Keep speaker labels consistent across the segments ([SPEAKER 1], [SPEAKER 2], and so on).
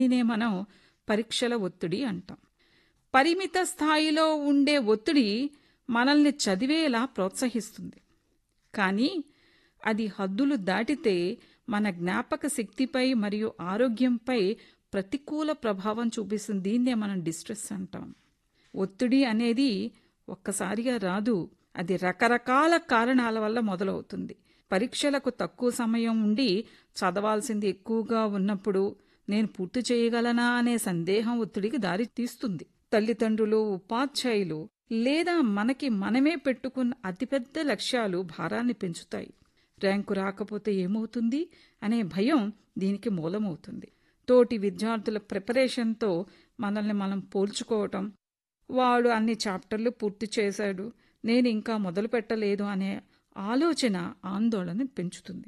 [SPEAKER 1] దీనినే మనం పరీక్షల ఒత్తిడి అంటాం పరిమిత స్థాయిలో ఉండే ఒత్తిడి మనల్ని చదివేలా ప్రోత్సహిస్తుంది కానీ అది హద్దులు దాటితే మన జ్ఞాపక శక్తిపై మరియు ఆరోగ్యంపై ప్రతికూల ప్రభావం చూపిస్తుంది దీన్నే మనం డిస్ట్రెస్ అంటాం ఒత్తిడి అనేది ఒక్కసారిగా రాదు అది రకరకాల కారణాల వల్ల మొదలవుతుంది పరీక్షలకు తక్కువ సమయం ఉండి చదవాల్సింది ఎక్కువగా ఉన్నప్పుడు నేను పూర్తి చేయగలనా అనే సందేహం ఒత్తిడికి దారి తీస్తుంది తల్లిదండ్రులు ఉపాధ్యాయులు లేదా మనకి మనమే పెట్టుకున్న అతిపెద్ద లక్ష్యాలు భారాన్ని పెంచుతాయి ర్యాంకు రాకపోతే ఏమవుతుంది అనే భయం దీనికి మూలమవుతుంది తోటి విద్యార్థుల ప్రిపరేషన్తో మనల్ని మనం పోల్చుకోవటం వాడు అన్ని చాప్టర్లు పూర్తి చేశాడు నేను ఇంకా మొదలు పెట్టలేదు అనే ఆలోచన ఆందోళన పెంచుతుంది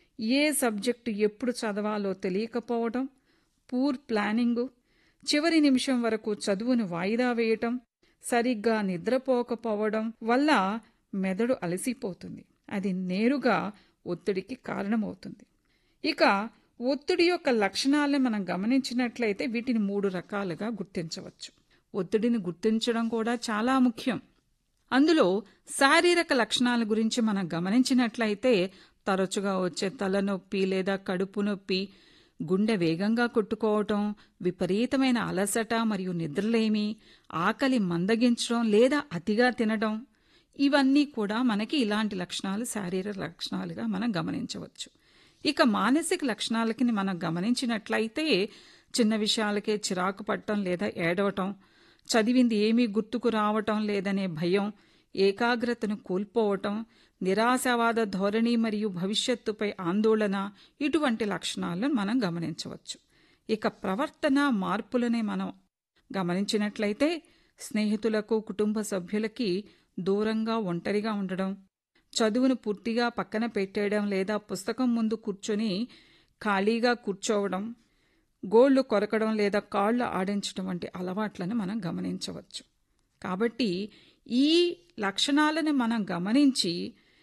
[SPEAKER 1] ఏ సబ్జెక్టు ఎప్పుడు చదవాలో తెలియకపోవటం పూర్ ప్లానింగు చివరి నిమిషం వరకు చదువును వాయిదా వేయటం సరిగ్గా నిద్రపోకపోవడం వల్ల మెదడు అలసిపోతుంది అది నేరుగా ఒత్తిడికి కారణమవుతుంది ఇక ఒత్తిడి యొక్క లక్షణాలను మనం గమనించినట్లయితే వీటిని మూడు రకాలుగా గుర్తించవచ్చు ఒత్తిడిని గుర్తించడం కూడా చాలా ముఖ్యం అందులో శారీరక లక్షణాల గురించి మనం గమనించినట్లయితే తరచుగా వచ్చే తలనొప్పి లేదా కడుపు నొప్పి గుండె వేగంగా కొట్టుకోవటం విపరీతమైన అలసట మరియు నిద్రలేమి ఆకలి మందగించడం లేదా అతిగా తినడం ఇవన్నీ కూడా మనకి ఇలాంటి లక్షణాలు శారీరక లక్షణాలుగా మనం గమనించవచ్చు ఇక మానసిక లక్షణాలకి మనం గమనించినట్లయితే చిన్న విషయాలకే చిరాకు పట్టడం లేదా ఏడవటం చదివింది ఏమీ గుర్తుకు రావటం లేదనే భయం ఏకాగ్రతను కోల్పోవటం నిరాశావాద ధోరణి మరియు భవిష్యత్తుపై ఆందోళన ఇటువంటి లక్షణాలను మనం గమనించవచ్చు ఇక ప్రవర్తన మార్పులని మనం గమనించినట్లయితే స్నేహితులకు కుటుంబ సభ్యులకి దూరంగా ఒంటరిగా ఉండడం చదువును పూర్తిగా పక్కన పెట్టేయడం లేదా పుస్తకం ముందు కూర్చొని ఖాళీగా కూర్చోవడం గోళ్లు కొరకడం లేదా కాళ్ళు ఆడించడం వంటి అలవాట్లను మనం గమనించవచ్చు కాబట్టి ఈ లక్షణాలను మనం గమనించి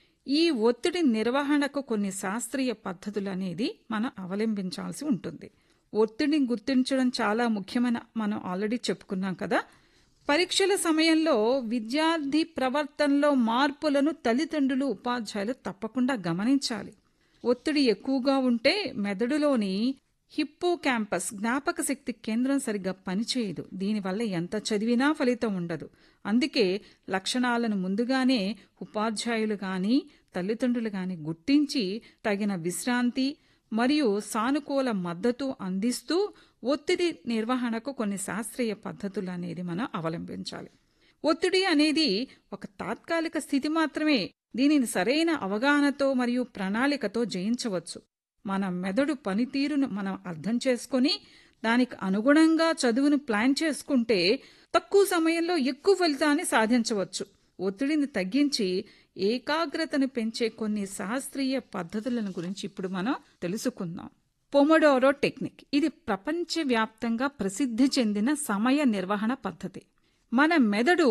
[SPEAKER 1] ఈ ఒత్తిడి నిర్వహణకు కొన్ని శాస్త్రీయ పద్ధతులు అనేది మనం అవలంబించాల్సి ఉంటుంది ఒత్తిడిని గుర్తించడం చాలా ముఖ్యమని మనం ఆల్రెడీ చెప్పుకున్నాం కదా పరీక్షల సమయంలో విద్యార్థి ప్రవర్తనలో మార్పులను తల్లిదండ్రులు ఉపాధ్యాయులు తప్పకుండా గమనించాలి ఒత్తిడి ఎక్కువగా ఉంటే మెదడులోని హిప్పో క్యాంపస్ జ్ఞాపక శక్తి కేంద్రం సరిగ్గా పనిచేయదు దీనివల్ల ఎంత చదివినా ఫలితం ఉండదు అందుకే లక్షణాలను ముందుగానే ఉపాధ్యాయులు కానీ తల్లిదండ్రులు కానీ గుర్తించి తగిన విశ్రాంతి మరియు సానుకూల మద్దతు అందిస్తూ ఒత్తిడి నిర్వహణకు కొన్ని శాస్త్రీయ పద్ధతులు అనేది మనం అవలంబించాలి ఒత్తిడి అనేది ఒక తాత్కాలిక స్థితి మాత్రమే దీనిని సరైన అవగాహనతో మరియు ప్రణాళికతో జయించవచ్చు మన మెదడు పనితీరును మనం అర్థం చేసుకొని దానికి అనుగుణంగా చదువును ప్లాన్ చేసుకుంటే తక్కువ సమయంలో ఎక్కువ ఫలితాన్ని సాధించవచ్చు ఒత్తిడిని తగ్గించి ఏకాగ్రతను పెంచే కొన్ని శాస్త్రీయ పద్ధతులను గురించి ఇప్పుడు మనం తెలుసుకుందాం పొమడోరో టెక్నిక్ ఇది ప్రపంచవ్యాప్తంగా ప్రసిద్ధి చెందిన సమయ నిర్వహణ పద్ధతి మన మెదడు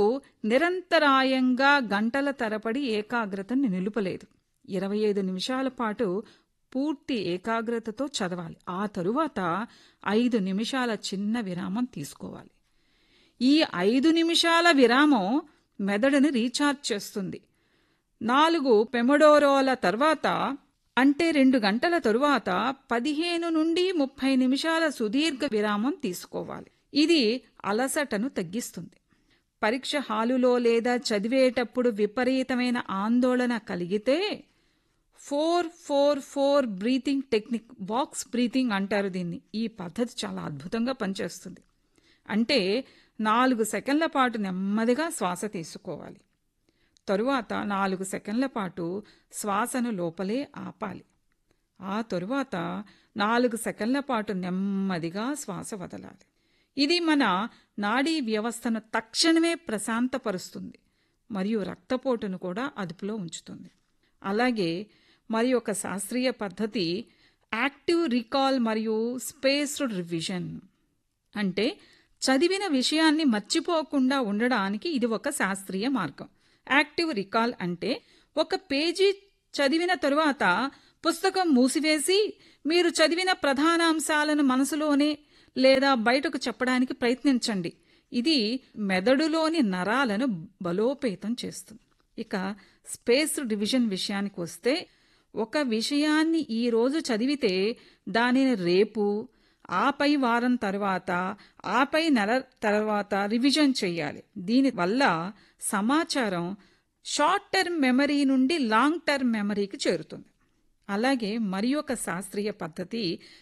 [SPEAKER 1] నిరంతరాయంగా గంటల తరబడి ఏకాగ్రతను నిలుపలేదు ఇరవై ఐదు నిమిషాల పాటు పూర్తి ఏకాగ్రతతో చదవాలి ఆ తరువాత ఐదు నిమిషాల చిన్న విరామం తీసుకోవాలి ఈ ఐదు నిమిషాల విరామం మెదడుని రీఛార్జ్ చేస్తుంది నాలుగు పెమడోరోల తర్వాత అంటే రెండు గంటల తరువాత పదిహేను నుండి ముప్పై నిమిషాల సుదీర్ఘ విరామం తీసుకోవాలి ఇది అలసటను తగ్గిస్తుంది పరీక్ష హాలులో లేదా చదివేటప్పుడు విపరీతమైన ఆందోళన కలిగితే four four four breathing technique box breathing అంటారు దీన్ని ఈ పద్ధతి చాలా అద్భుతంగా పనిచేస్తుంది అంటే నాలుగు సెకండ్ల పాటు నెమ్మదిగా శ్వాస తీసుకోవాలి తరువాత నాలుగు సెకండ్ల పాటు శ్వాసను లోపలే ఆపాలి ఆ తరువాత నాలుగు సెకండ్ల పాటు నెమ్మదిగా శ్వాస వదలాలి ఇది మన నాడీ వ్యవస్థను తక్షణమే ప్రశాంతపరుస్తుంది మరియు రక్తపోటును కూడా అదుపులో ఉంచుతుంది అలాగే మరి ఒక శాస్త్రీయ పద్ధతి యాక్టివ్ రికాల్ మరియు స్పేస్డ్ రివిజన్ అంటే చదివిన విషయాన్ని మర్చిపోకుండా ఉండడానికి ఇది ఒక శాస్త్రీయ మార్గం యాక్టివ్ రికాల్ అంటే ఒక పేజీ చదివిన తరువాత పుస్తకం మూసివేసి మీరు చదివిన ప్రధాన అంశాలను మనసులోనే లేదా బయటకు చెప్పడానికి ప్రయత్నించండి ఇది మెదడులోని నరాలను బలోపేతం చేస్తుంది ఇక స్పేస్ డివిజన్ విషయానికి వస్తే ఒక విషయాన్ని ఈ రోజు చదివితే దానిని రేపు ఆపై వారం తర్వాత ఆపై నెల తర్వాత రివిజన్ చేయాలి దీనివల్ల సమాచారం షార్ట్ టర్మ్ మెమరీ నుండి లాంగ్ టర్మ్ మెమరీకి చేరుతుంది అలాగే మరి ఒక శాస్త్రీయ పద్ధతి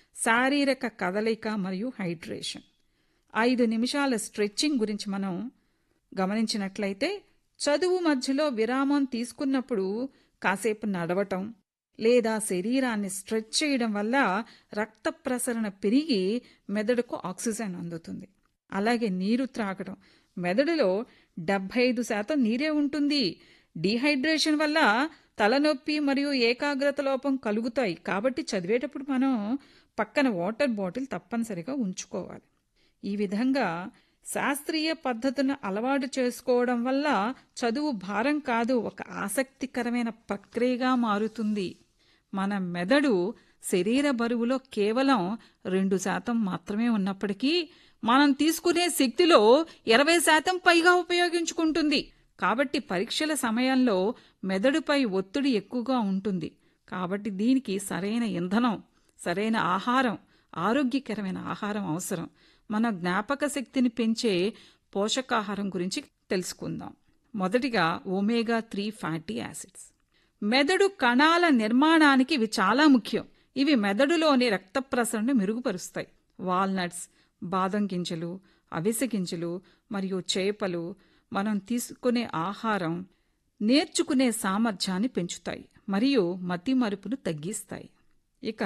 [SPEAKER 1] శారీరక కదలిక మరియు హైడ్రేషన్ ఐదు నిమిషాల స్ట్రెచ్చింగ్ గురించి మనం గమనించినట్లయితే చదువు మధ్యలో విరామం తీసుకున్నప్పుడు కాసేపు నడవటం లేదా శరీరాన్ని స్ట్రెచ్ చేయడం వల్ల రక్త ప్రసరణ పెరిగి మెదడుకు ఆక్సిజన్ అందుతుంది అలాగే నీరు త్రాగడం మెదడులో డెబ్బై ఐదు శాతం నీరే ఉంటుంది డీహైడ్రేషన్ వల్ల తలనొప్పి మరియు ఏకాగ్రత లోపం కలుగుతాయి కాబట్టి చదివేటప్పుడు మనం పక్కన వాటర్ బాటిల్ తప్పనిసరిగా ఉంచుకోవాలి ఈ విధంగా శాస్త్రీయ పద్ధతులను అలవాటు చేసుకోవడం వల్ల చదువు భారం కాదు ఒక ఆసక్తికరమైన ప్రక్రియగా మారుతుంది మన మెదడు శరీర బరువులో కేవలం రెండు శాతం మాత్రమే ఉన్నప్పటికీ మనం తీసుకునే శక్తిలో ఇరవై శాతం పైగా ఉపయోగించుకుంటుంది కాబట్టి పరీక్షల సమయంలో మెదడుపై ఒత్తిడి ఎక్కువగా ఉంటుంది కాబట్టి దీనికి సరైన ఇంధనం సరైన ఆహారం ఆరోగ్యకరమైన ఆహారం అవసరం మన జ్ఞాపక శక్తిని పెంచే పోషకాహారం గురించి తెలుసుకుందాం మొదటిగా ఒమేగా త్రీ ఫ్యాటీ యాసిడ్స్ మెదడు కణాల నిర్మాణానికి ఇవి చాలా ముఖ్యం ఇవి మెదడులోని రక్త ప్రసరణను మెరుగుపరుస్తాయి వాల్నట్స్ బాదం గింజలు అవిసె గింజలు మరియు చేపలు మనం తీసుకునే ఆహారం నేర్చుకునే సామర్థ్యాన్ని పెంచుతాయి మరియు మతి మరుపును తగ్గిస్తాయి ఇక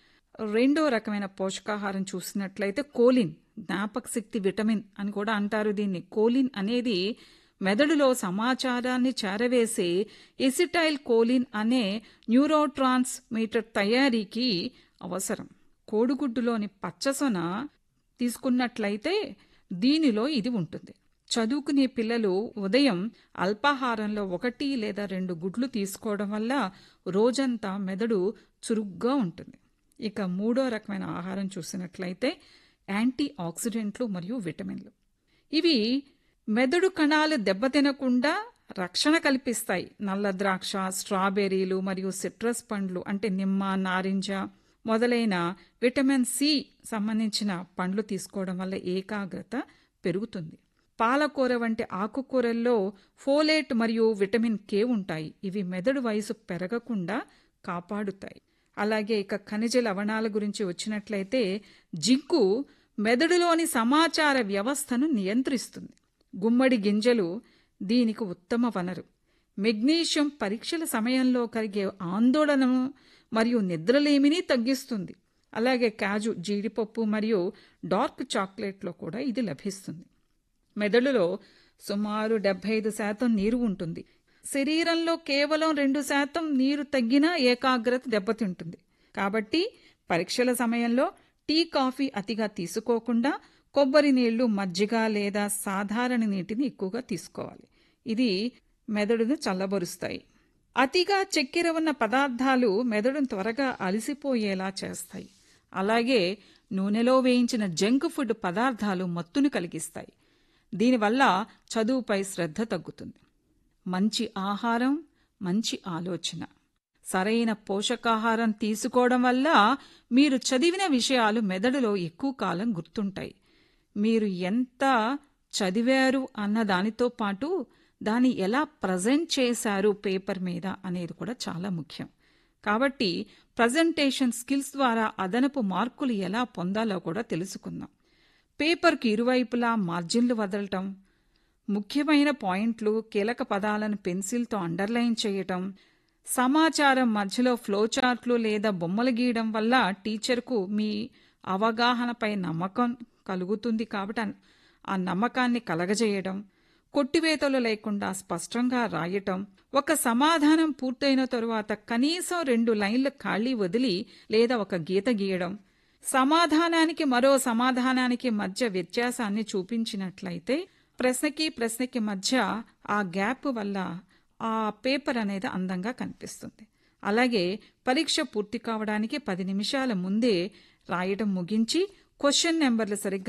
[SPEAKER 1] రెండో రకమైన పోషకాహారం చూసినట్లయితే కోలిన్ జ్ఞాపక శక్తి విటమిన్ అని కూడా అంటారు దీన్ని కోలిన్ అనేది మెదడులో సమాచారాన్ని చేరవేసే ఎసిటైల్ కోలిన్ అనే న్యూరోట్రాన్స్మీటర్ తయారీకి అవసరం కోడిగుడ్డులోని పచ్చసొన తీసుకున్నట్లయితే దీనిలో ఇది ఉంటుంది చదువుకునే పిల్లలు ఉదయం అల్పాహారంలో ఒకటి లేదా రెండు గుడ్లు తీసుకోవడం వల్ల రోజంతా మెదడు చురుగ్గా ఉంటుంది ఇక మూడో రకమైన ఆహారం చూసినట్లయితే యాంటీ ఆక్సిడెంట్లు మరియు విటమిన్లు ఇవి మెదడు కణాలు దెబ్బతినకుండా రక్షణ కల్పిస్తాయి నల్ల ద్రాక్ష స్ట్రాబెర్రీలు మరియు సిట్రస్ పండ్లు అంటే నిమ్మ నారింజ మొదలైన విటమిన్ సి సంబంధించిన పండ్లు తీసుకోవడం వల్ల ఏకాగ్రత పెరుగుతుంది పాలకూర వంటి ఆకుకూరల్లో ఫోలేట్ మరియు విటమిన్ కే ఉంటాయి ఇవి మెదడు వయసు పెరగకుండా కాపాడుతాయి అలాగే ఇక ఖనిజ లవణాల గురించి వచ్చినట్లయితే జింకు మెదడులోని సమాచార వ్యవస్థను నియంత్రిస్తుంది గుమ్మడి గింజలు దీనికి ఉత్తమ వనరు మెగ్నీషియం పరీక్షల సమయంలో కలిగే ఆందోళనను మరియు నిద్రలేమిని తగ్గిస్తుంది అలాగే కాజు జీడిపప్పు మరియు డార్క్ చాక్లెట్లో కూడా ఇది లభిస్తుంది మెదడులో సుమారు డెబ్బై ఐదు శాతం నీరు ఉంటుంది శరీరంలో కేవలం రెండు శాతం నీరు తగ్గినా ఏకాగ్రత దెబ్బతింటుంది కాబట్టి పరీక్షల సమయంలో టీ కాఫీ అతిగా తీసుకోకుండా కొబ్బరి నీళ్లు మజ్జిగ లేదా సాధారణ నీటిని ఎక్కువగా తీసుకోవాలి ఇది మెదడును చల్లబరుస్తాయి అతిగా చక్కెర ఉన్న పదార్థాలు మెదడును త్వరగా అలసిపోయేలా చేస్తాయి అలాగే నూనెలో వేయించిన జంక్ ఫుడ్ పదార్థాలు మత్తును కలిగిస్తాయి దీనివల్ల చదువుపై శ్రద్ధ తగ్గుతుంది మంచి ఆహారం మంచి ఆలోచన సరైన పోషకాహారం తీసుకోవడం వల్ల మీరు చదివిన విషయాలు మెదడులో ఎక్కువ కాలం గుర్తుంటాయి మీరు ఎంత చదివారు అన్న దానితో పాటు దాన్ని ఎలా ప్రజెంట్ చేశారు పేపర్ మీద అనేది కూడా చాలా ముఖ్యం కాబట్టి ప్రజెంటేషన్ స్కిల్స్ ద్వారా అదనపు మార్కులు ఎలా పొందాలో కూడా తెలుసుకుందాం పేపర్కి ఇరువైపులా మార్జిన్లు వదలటం ముఖ్యమైన పాయింట్లు కీలక పదాలను పెన్సిల్తో అండర్లైన్ చేయటం సమాచారం మధ్యలో ఫ్లోచార్ట్లు లేదా బొమ్మలు గీయడం వల్ల టీచర్కు మీ అవగాహనపై నమ్మకం కలుగుతుంది కాబట్టి ఆ నమ్మకాన్ని కలగజేయడం కొట్టివేతలు లేకుండా స్పష్టంగా రాయటం ఒక సమాధానం పూర్తయిన తరువాత కనీసం రెండు లైన్లు ఖాళీ వదిలి లేదా ఒక గీత గీయడం సమాధానానికి మరో సమాధానానికి మధ్య వ్యత్యాసాన్ని చూపించినట్లయితే ప్రశ్నకి ప్రశ్నకి మధ్య ఆ గ్యాప్ వల్ల ఆ పేపర్ అనేది అందంగా కనిపిస్తుంది అలాగే పరీక్ష పూర్తి కావడానికి పది నిమిషాల ముందే రాయడం ముగించి క్వశ్చన్ నెంబర్లు సరిగ్గా